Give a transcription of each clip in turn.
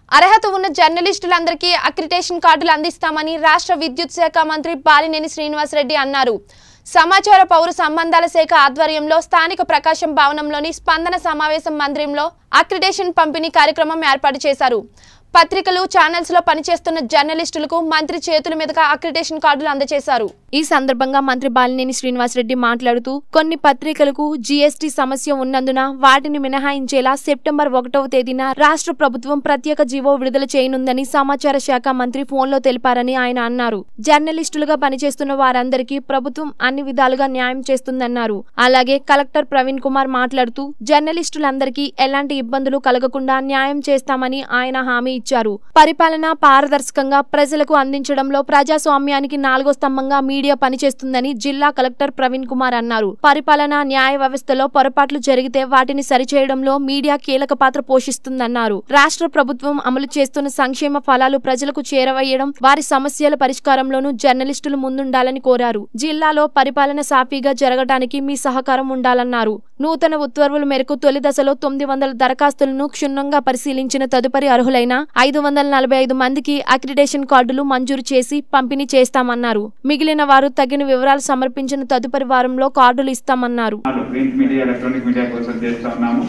అర్హత ఉన్న జర్నలిస్టులందరికీ అక్రిటేషన్ కార్డులు అందిస్తామని రాష్ట్ర విద్యుత్ శాఖ మంత్రి బాలినేని శ్రీనివాసరెడ్డి అన్నారు సమాచార పౌర సంబంధాల శాఖ ఆధ్వర్యంలో స్థానిక ప్రకాశం భవనంలోని స్పందన సమావేశం మందిరంలో అక్రిటేషన్ పంపిణీ కార్యక్రమం ఏర్పాటు చేశారు పత్రికలు ఛానల్స్ లో పనిచేస్తున్న జర్నలిస్టులకు మంత్రి చేతుల మీదుగా అక్రిటేషన్ కార్డులు అందజేశారు ఈ సందర్భంగా మంత్రి బాలినేని శ్రీనివాసరెడ్డి మాట్లాడుతూ కొన్ని పత్రికలకు జీఎస్టీ సమస్య ఉన్నందున వాటిని మినహాయించేలా సెప్టెంబర్ ఒకటవ తేదీన రాష్ట్ర ప్రభుత్వం ప్రత్యేక జీవో విడుదల చేయనుందని సమాచార శాఖ మంత్రి ఫోన్లో తెలిపారని ఆయన అన్నారు జర్నలిస్టులుగా పనిచేస్తున్న వారందరికీ ప్రభుత్వం అన్ని విధాలుగా న్యాయం చేస్తుందన్నారు అలాగే కలెక్టర్ ప్రవీణ్ కుమార్ మాట్లాడుతూ జర్నలిస్టులందరికీ ఎలాంటి ఇబ్బందులు కలగకుండా న్యాయం చేస్తామని ఆయన హామీ ఇచ్చారు పరిపాలన పారదర్శకంగా ప్రజలకు అందించడంలో ప్రజాస్వామ్యానికి నాలుగో స్తంభంగా మీడియా పనిచేస్తుందని జిల్లా కలెక్టర్ ప్రవీణ్ కుమార్ అన్నారు పరిపాలన న్యాయ వ్యవస్థలో పొరపాట్లు జరిగితే వాటిని సరిచేయడంలో మీడియా కీలక పాత్ర పోషిస్తుందన్నారు రాష్ట్ర ప్రభుత్వం అమలు చేస్తున్న సంక్షేమ ఫలాలు ప్రజలకు చేరవేయడం వారి సమస్యల పరిష్కారంలోనూ జర్నలిస్టులు ముందుండాలని కోరారు జిల్లాలో పరిపాలన సాఫీగా జరగడానికి మీ సహకారం ఉండాలన్నారు నూతన ఉత్తర్వుల మేరకు తొలి దశలో తొమ్మిది వందల దరఖాస్తులను క్షుణ్ణంగా పరిశీలించిన తదుపరి అర్హులైన ఐదు వందల నలభై ఐదు మందికి అక్రిడేషన్ కార్డులు మంజూరు చేసి పంపిణీ చేస్తామన్నారు మిగిలిన వారు తగిన వివరాలు సమర్పించిన తదుపరి వారంలో కార్డులు ఇస్తామన్నారు ప్రింట్ మీడియా ఎలక్ట్రానిక్ మీడియా కోసం చేస్తా ఉన్నాము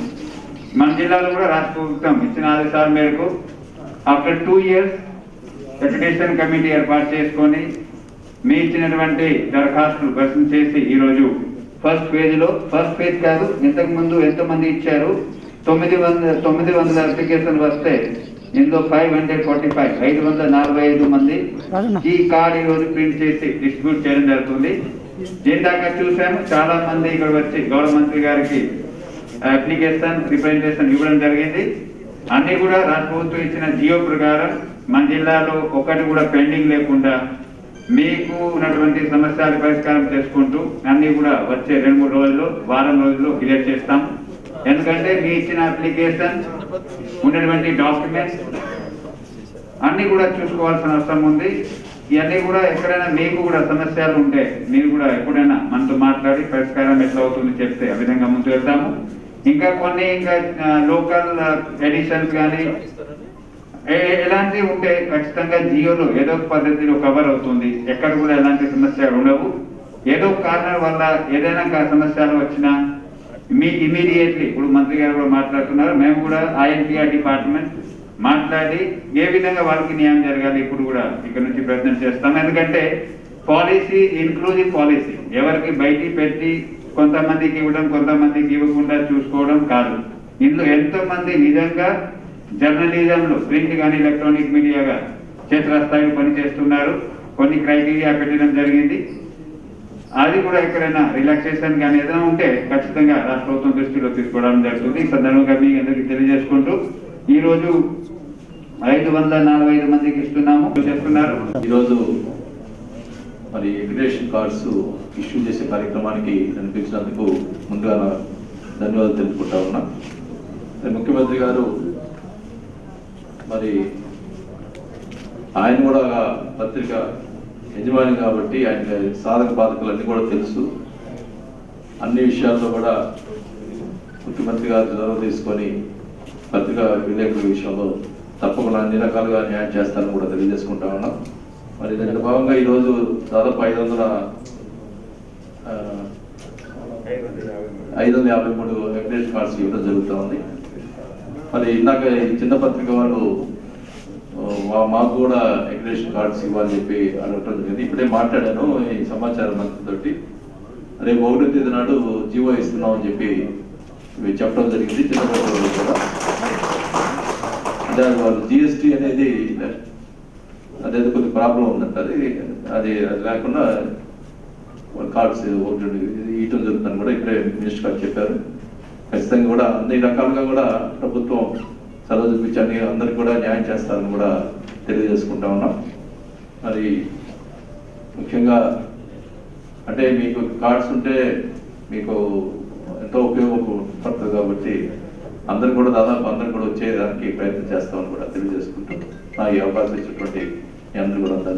మన జిల్లాలో కూడా రాష్ట్ర ప్రభుత్వం ఇచ్చిన ఆదేశాల మేరకు after two years education committee ఏర్పాటు చేసుకొని మీ ఇచ్చినటువంటి దరఖాస్తులు పరిశీలన చేసి ఈరోజు ఫస్ట్ ఫేజ్ లో ఫస్ట్ ఫేజ్ కాదు ఇంతకు ముందు ఎంతమంది ఇచ్చారు తొమ్మిది వందల తొమ్మిది వందల అప్లికేషన్ వస్తే ఇందులో ఫైవ్ హండ్రెడ్ ఫార్టీ ఫైవ్ ఐదు వందల నలభై ఐదు మంది ఈ కార్డ్ ఈ రోజు ప్రింట్ చేసి డిస్ట్రిబ్యూట్ చేయడం జరుగుతుంది ఇందాక చూసాము చాలా మంది ఇక్కడ వచ్చి గౌరవ మంత్రి గారికి అప్లికేషన్ రిప్రజెంటేషన్ ఇవ్వడం జరిగింది అన్ని కూడా రాష్ట్ర ప్రభుత్వం ఇచ్చిన జియో ప్రకారం మన జిల్లాలో ఒకటి కూడా పెండింగ్ లేకుండా మీకు ఉన్నటువంటి సమస్యలు పరిష్కారం చేసుకుంటూ అన్ని కూడా వచ్చే రెండు మూడు రోజుల్లో వారం రోజుల్లో క్లియర్ చేస్తాం ఎందుకంటే మీ ఇచ్చిన అప్లికేషన్ ఉన్నటువంటి డాక్యుమెంట్స్ అన్ని కూడా చూసుకోవాల్సిన అవసరం ఉంది ఇవన్నీ కూడా ఎక్కడైనా మీకు కూడా సమస్యలు ఉంటే మీరు కూడా ఎప్పుడైనా మనతో మాట్లాడి పరిష్కారం ఎట్లా అవుతుంది చెప్తే ఆ విధంగా ముందుకు వెళ్తాము ఇంకా కొన్ని ఇంకా లోకల్ ఎడిషన్స్ కానీ ఏ- ఎలాంటివి ఉంటే ఖచ్చితంగా జియోలో ఏదో ఒక పద్ధతిలో కవర్ అవుతుంది ఎక్కడ కూడా ఎలాంటి సమస్యలు ఉండవు ఏదో ఒక కారణం వల్ల ఏదైనా కా- సమస్యలు వచ్చినా మీ ఇమీడియట్లీ ఇప్పుడు మంత్రి గారు కూడా మాట్లాడుతున్నారు మేము కూడా ఐఎన్పిఆర్ డిపార్ట్మెంట్ మాట్లాడి ఏ విధంగా వాళ్ళకి న్యాయం జరగాలి ఇప్పుడు కూడా ఇక్కడ నుంచి ప్రయత్నం చేస్తాం ఎందుకంటే పాలసీ ఇన్క్లూజివ్ పాలసీ ఎవరికి బయటికి పెట్టి కొంతమందికి ఇవ్వడం కొంతమందికి ఇవ్వకుండా చూసుకోవడం కాదు ఇందులో ఎంతో మంది నిజంగా జర్నలిజంలో ప్రింట్ కానీ ఎలక్ట్రానిక్ మీడియాగా క్షేత్రస్థాయిలో పనిచేస్తున్నారు కొన్ని క్రైటీరియా పెట్టడం జరిగింది అది కూడా ఎక్కడైనా రిలాక్సేషన్ కానీ ఏదైనా ఉంటే ఖచ్చితంగా రాష్ట్ర ప్రభుత్వం దృష్టిలో తీసుకోవడం జరుగుతుంది ఈ సందర్భంగా మీ అందరికీ తెలియజేసుకుంటూ ఈ రోజు ఐదు వందల నలభై ఐదు మందికి ఇస్తున్నాము చేస్తున్నారు ఈరోజు మరి ఎడ్యుకేషన్ కార్డ్స్ ఇష్యూ చేసే కార్యక్రమానికి అనిపించినందుకు ముందుగా నా ధన్యవాదాలు తెలుపుకుంటా ఉన్నా మరి ముఖ్యమంత్రి గారు మరి ఆయన కూడా పత్రిక యజమాని కాబట్టి ఆయన సాధక బాధకులు అన్నీ కూడా తెలుసు అన్ని విషయాల్లో కూడా ముఖ్యమంత్రి గారు చొరవ తీసుకొని పత్రికా విలేకరుల విషయంలో తప్పకుండా అన్ని రకాలుగా న్యాయం చేస్తారని కూడా తెలియజేసుకుంటా ఉన్నాం మరి దాంట్లో భాగంగా ఈరోజు దాదాపు ఐదు వందల ఆ, ఐదు వందల యాభై మూడు వెంకటేష్ కార్డ్స్ ఇవ్వడం జరుగుతూ ఉంది మరి ఇందాక ఈ చిన్న పత్రిక వాళ్ళు ఆ, మా- మాకు కూడా వెంకటేష్ కార్డ్స్ ఇవ్వాలని చెప్పి అడగటం జరిగింది ఇప్పుడే మాట్లాడాను ఈ సమాచార మంత్రితోటి రేపు ఒకటో తేదీ నాడు జీవో ఇస్తున్నాం అని చెప్పి ఇవి చెప్పడం జరిగింది చిన్న పత్రిక వాళ్ళు కూడా అంటే అది వాళ్ళు జిఎస్టీ అనేది అదేదో కొద్ది ప్రాబ్లం ఉందంట అది అది అది లేకుండా కార్డ్స్ ఒకటి రెండు ఇవ్వటం జరుగుతుందని కూడా ఇప్పుడే మినిస్టర్ గారు చెప్పారు ఖచ్చితంగా కూడా అన్ని రకాలుగా కూడా ప్రభుత్వం సెలవు చూపించి అన్ని అందరికి కూడా న్యాయం చేస్తారని కూడా తెలియజేసుకుంటా ఉన్నాం మరి ముఖ్యంగా అంటే మీకు కార్డ్స్ ఉంటే మీకు ఎంతో ఉపయోగపడుతుంది కాబట్టి అందరు కూడా దాదాపు అందరు కూడా వచ్చేదానికి ప్రయత్నం చేస్తామని కూడా తెలియజేసుకుంటూ నా ఈ అవకాశం ఇచ్చినటువంటి మీ అందరూ కూడా